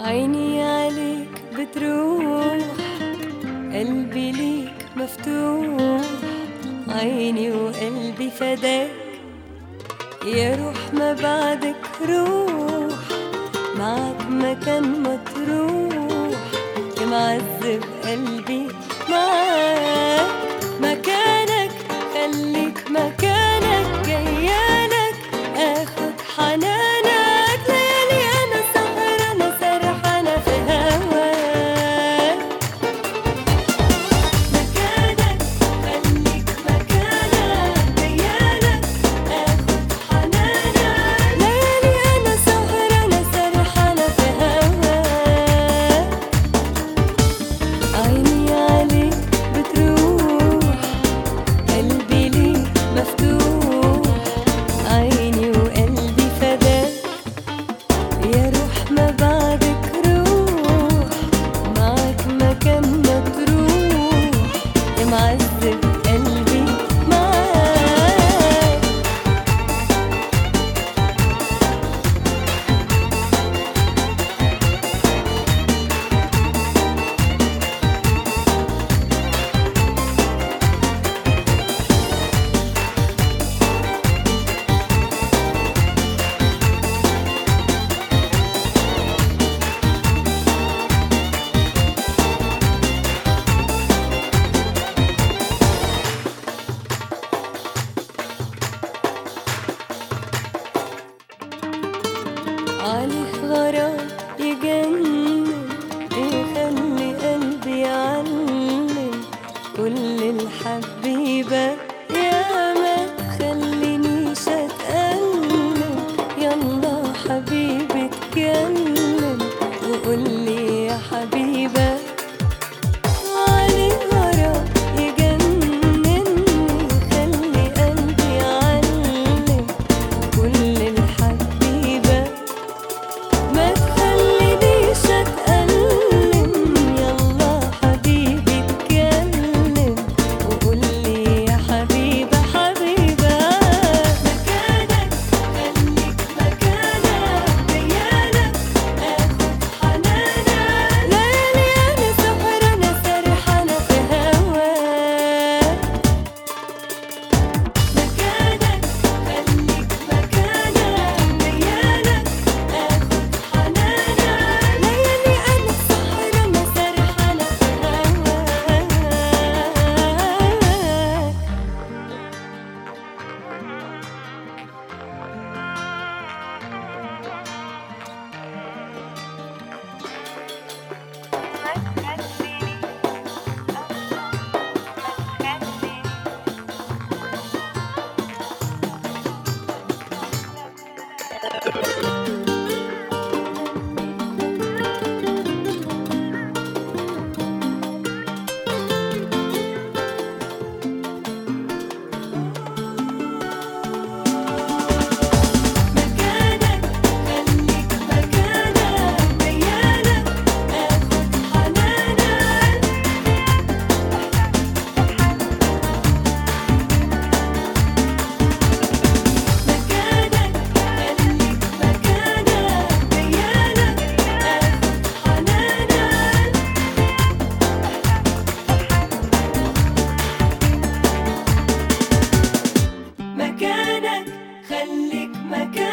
عيني عليك بتروح قلبي ليك مفتوح عيني وقلبي فداك يا روح ما بعدك روح معك مكان ما تروح يا معذب قلبي معاك مكانك خليك مكانك جيالك اخد حنانك ليالي انا سهرانة سرحانة في هواك مكانك خليك مكانك جيالك اخد حنانك ليالي انا سهرانة سرحانة في هواك عيني عليك بتروح قلبي ليك مفتوح عيني وقلبي فداك يا روح ما بعدك روح معك مكان ما تروح يا معذب قلبي معاك عليه غرام يجنن يخلي قلبي يعلم كل الحبيبة يا ما تخلينيش اتألم يلا حبيبي اتكلم وقولي يا حبيبة عليه غرام يجنن يخلي قلبي يعلم كل الحبيبة ما تخلينيش اتألم يلا حبيبي اتكلم وقولي يا حبيبة حبيبة مكانك خليك مكانك جيالك اخد حنانك ليالي انا سهرانة سرحانة في هواك مكانك خليك مكانك جيالك اخد حنانك ليالي انا سهرانة سرحانة في هواك مكانك خليك مكانك جيالك اخد حنانك مكانك خليك مكانك جيالك اخد حنانك مكانك خليك مكانك